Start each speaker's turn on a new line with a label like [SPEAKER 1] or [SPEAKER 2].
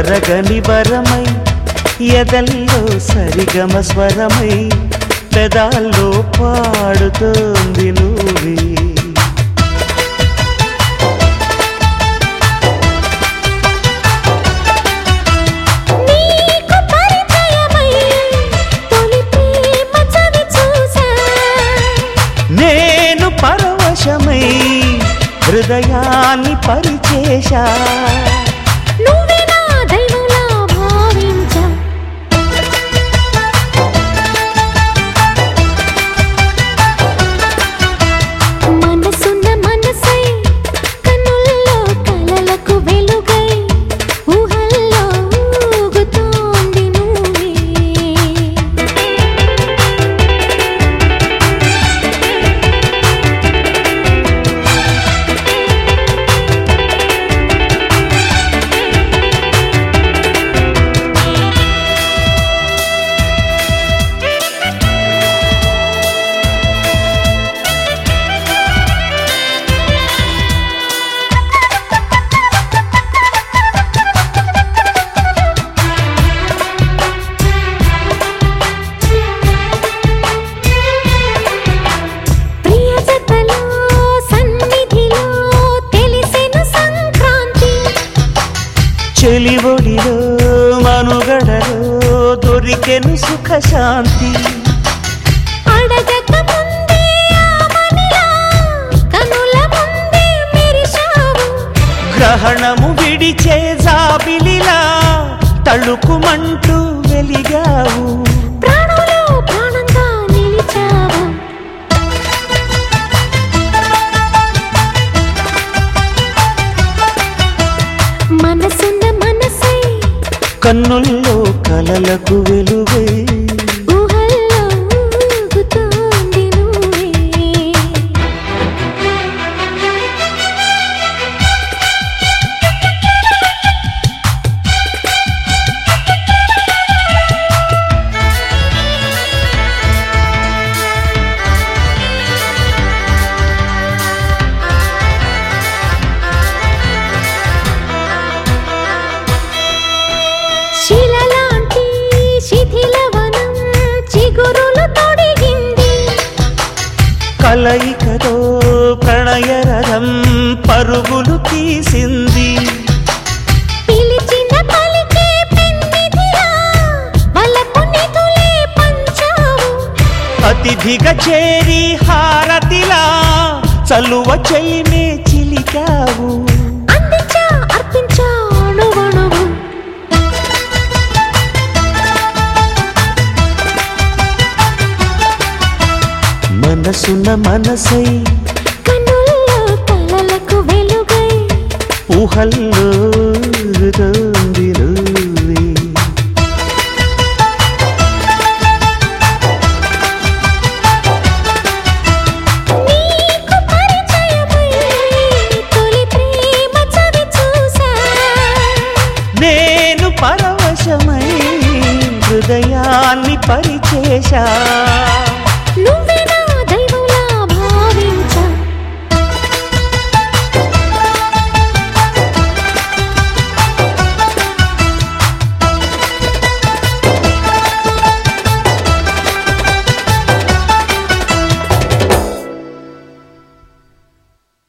[SPEAKER 1] తరగని వరమై ఎదల్లో సరిగమ స్వరమై పెదాల్లో పాడుతోంది నువ్వే
[SPEAKER 2] నీకు పరిచయమై తొలి ప్రేమ చవి చూసా
[SPEAKER 1] నేను పరవశమై హృదయాన్ని పరిచేశా
[SPEAKER 2] నువ్వే నా దైవంలా భావించా మనసున్న మనసై కన్నుల్లో కలలకు వెలుగై ఊహల్లో ఊగుతోంది నువ్వే ప్రియ జతలో సన్నిధిలో తెలిసెను సంక్రాంతి
[SPEAKER 1] చెలివొడిలో మనుగడలో దొరికెను సుఖశాంతి
[SPEAKER 2] అడగక ముందే ఆమనిలా కనుల ముందే మెరిశావు
[SPEAKER 1] గ్రహణము విడిచే జాబిలిలా తళుకుమంటూ వెలిగావు
[SPEAKER 2] ప్రాణంలో ప్రాణంగా నిలిచావు మనసున్న మనసై
[SPEAKER 1] కన్నుల్లో కలలకు వెలుగై
[SPEAKER 2] ఊహల్లో ఊగుతోంది నువ్వే శిలలాంటి శిథిలవనం చిగురులు తొడిగింది
[SPEAKER 1] కలయికతో ప్రణయరథం పరుగులు తీసింది
[SPEAKER 2] పిలిచిన పలికే పెన్నిధిలా వలపు నిధులే పంచావు
[SPEAKER 1] అతిథిగా చేరి హారతిలా చలువ చెలిమే చిలికావు
[SPEAKER 2] అందించా అర్పించా అణువణువు
[SPEAKER 1] మనసున్న మనసై
[SPEAKER 2] కన్నుల్లో కలలకు వెలుగై
[SPEAKER 1] ఊహల్లో ఊగుతోంది నువ్వే
[SPEAKER 2] నీకు పరిచయమై తొలి ప్రేమ చవి చూసా
[SPEAKER 1] నేను పరవశమై హృదయాన్ని పరిచేశా